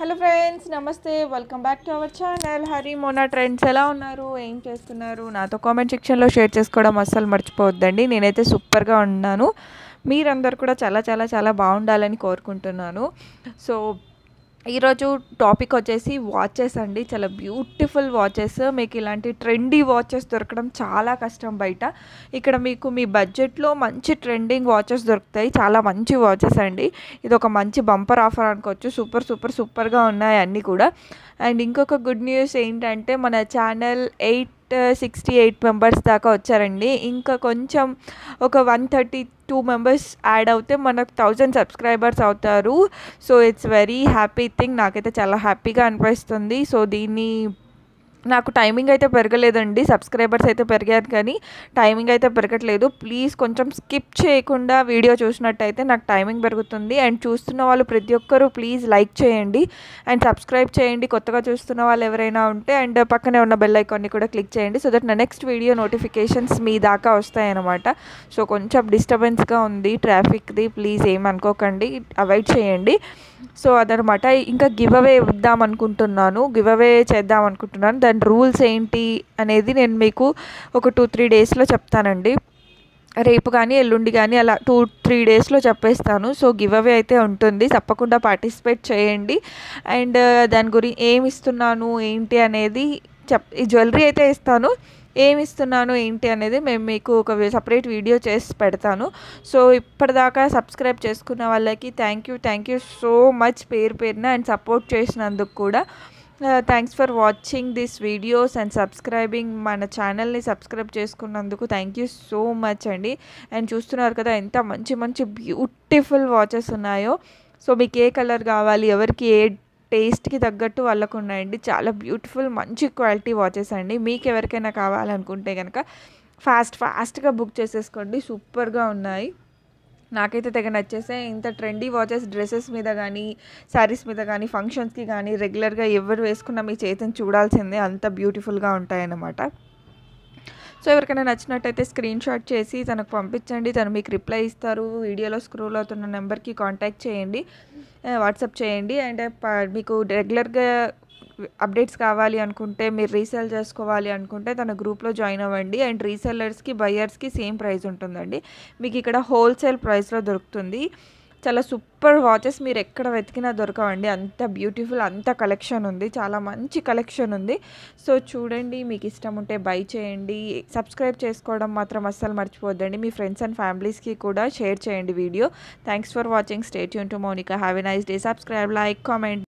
hello friends నమస్తే welcome back to our channel Hari Mona trends ఎలా ఉన్నారు ఏం చేస్తున్నారు నాతో కామెంట్ సెక్షన్లో షేర్ చేసుకోవడం అస్సలు మర్చిపోవద్దండి నేనైతే సూపర్గా ఉన్నాను మీరందరు కూడా చాలా చాలా చాలా బాగుండాలని కోరుకుంటున్నాను సో ఈరోజు టాపిక్ వచ్చేసి వాచెస్ అండి చాలా బ్యూటిఫుల్ వాచెస్ మీకు ఇలాంటి ట్రెండీ వాచెస్ దొరకడం చాలా కష్టం బయట ఇక్కడ మీకు మీ బడ్జెట్లో మంచి ట్రెండింగ్ వాచెస్ దొరుకుతాయి చాలా మంచి వాచెస్ అండి ఇది ఒక మంచి బంపర్ ఆఫర్ అనుకోవచ్చు సూపర్ సూపర్ సూపర్గా ఉన్నాయి అన్నీ కూడా అండ్ ఇంకొక గుడ్ న్యూస్ ఏంటంటే మన channel eight sixty eight members దాకా వచ్చారండి ఇంకా కొంచెం ఒక one thirty two members add అవుతే మనకు థౌజండ్ సబ్స్క్రైబర్స్ అవుతారు so it's very happy thing నాకైతే చాలా హ్యాపీగా అనిపిస్తుంది సో దీన్ని నాకు టైమింగ్ అయితే పెరగలేదండి సబ్స్క్రైబర్స్ అయితే పెరిగారు కానీ టైమింగ్ అయితే పెరగట్లేదు ప్లీజ్ కొంచెం స్కిప్ చేయకుండా వీడియో చూసినట్టయితే నాకు టైమింగ్ పెరుగుతుంది అండ్ చూస్తున్న వాళ్ళు ప్రతి ఒక్కరూ ప్లీజ్ లైక్ చేయండి అండ్ సబ్స్క్రైబ్ చేయండి కొత్తగా చూస్తున్న వాళ్ళు ఎవరైనా ఉంటే అండ్ పక్కనే ఉన్న బెల్ ఐకాన్ని కూడా క్లిక్ చేయండి సో దట్ నా నెక్స్ట్ వీడియో నోటిఫికేషన్స్ మీ దాకా వస్తాయన్నమాట సో కొంచెం డిస్టర్బెన్స్గా ఉంది ట్రాఫిక్ది ప్లీజ్ ఏమనుకోకండి అవాయిడ్ చేయండి సో అదనమాట ఇంకా గివ్ అవే ఇద్దాం అనుకుంటున్నాను గివ్ అవే చేద్దాం అనుకుంటున్నాను దాని రూల్స్ ఏంటి అనేది నేను మీకు ఒక టూ త్రీ డేస్లో చెప్తానండి రేపు కానీ ఎల్లుండి కానీ అలా టూ త్రీ డేస్లో చెప్పేస్తాను సో గివ్ అవే అయితే ఉంటుంది తప్పకుండా పార్టిసిపేట్ చేయండి అండ్ దాని గురించి ఏమి ఇస్తున్నాను ఏంటి అనేది చెప్ ఈ జ్యువెలరీ అయితే ఇస్తాను ఏమి ఇస్తున్నాను ఏంటి అనేది మేము మీకు ఒక సపరేట్ వీడియో చేసి పెడతాను సో ఇప్పటిదాకా సబ్స్క్రైబ్ చేసుకున్న వాళ్ళకి thank you thank you so much పేరు పేరున అండ్ సపోర్ట్ చేసినందుకు కూడా thanks for watching this videos and subscribing మన ఛానల్ని సబ్స్క్రైబ్ చేసుకున్నందుకు థ్యాంక్ యూ సో మచ్ అండి అండ్ చూస్తున్నారు కదా ఎంత మంచి మంచి బ్యూటిఫుల్ వాచెస్ ఉన్నాయో సో మీకు ఏ కలర్ కావాలి ఎవరికి ఏ టేస్ట్కి తగ్గట్టు వాళ్ళకు ఉన్నాయండి చాలా బ్యూటిఫుల్ మంచి క్వాలిటీ వాచెస్ అండి మీకు ఎవరికైనా కావాలనుకుంటే కనుక ఫాస్ట్ ఫాస్ట్గా బుక్ చేసేసుకోండి సూపర్గా ఉన్నాయి నాకైతే తెగ నచ్చేసే ఇంత ట్రెండీ వాచెస్ డ్రెస్సెస్ మీద కానీ శారీస్ మీద కానీ ఫంక్షన్స్కి కానీ రెగ్యులర్గా ఎవరు వేసుకున్న మీ చేతిని చూడాల్సిందే అంత బ్యూటిఫుల్గా ఉంటాయన్నమాట సో ఎవరికైనా నచ్చినట్టయితే స్క్రీన్ షాట్ చేసి తనకు పంపించండి తను మీకు రిప్లై ఇస్తారు వీడియోలో స్క్రోల్ అవుతున్న నెంబర్కి కాంటాక్ట్ చేయండి వాట్సాప్ చేయండి అండ్ మీకు రెగ్యులర్గా అప్డేట్స్ కావాలి అనుకుంటే మీరు రీసేల్ చేసుకోవాలి అనుకుంటే తన గ్రూప్లో జాయిన్ అవ్వండి అండ్ రీసెల్లర్స్కి బయ్యర్స్కి సేమ్ ప్రైస్ ఉంటుందండి మీకు ఇక్కడ హోల్సేల్ ప్రైస్లో దొరుకుతుంది చాలా సూపర్ వాచెస్ మీరు ఎక్కడ వెతికినా దొరకవండి అంత బ్యూటిఫుల్ అంత కలెక్షన్ ఉంది చాలా మంచి కలెక్షన్ ఉంది సో చూడండి మీకు ఇష్టం ఉంటే బై చేయండి సబ్స్క్రైబ్ చేసుకోవడం మాత్రం అస్సలు మర్చిపోద్దండి మీ ఫ్రెండ్స్ అండ్ ఫ్యామిలీస్కి కూడా షేర్ చేయండి video thanks for watching stay యూన్ to Monika have a nice day subscribe like comment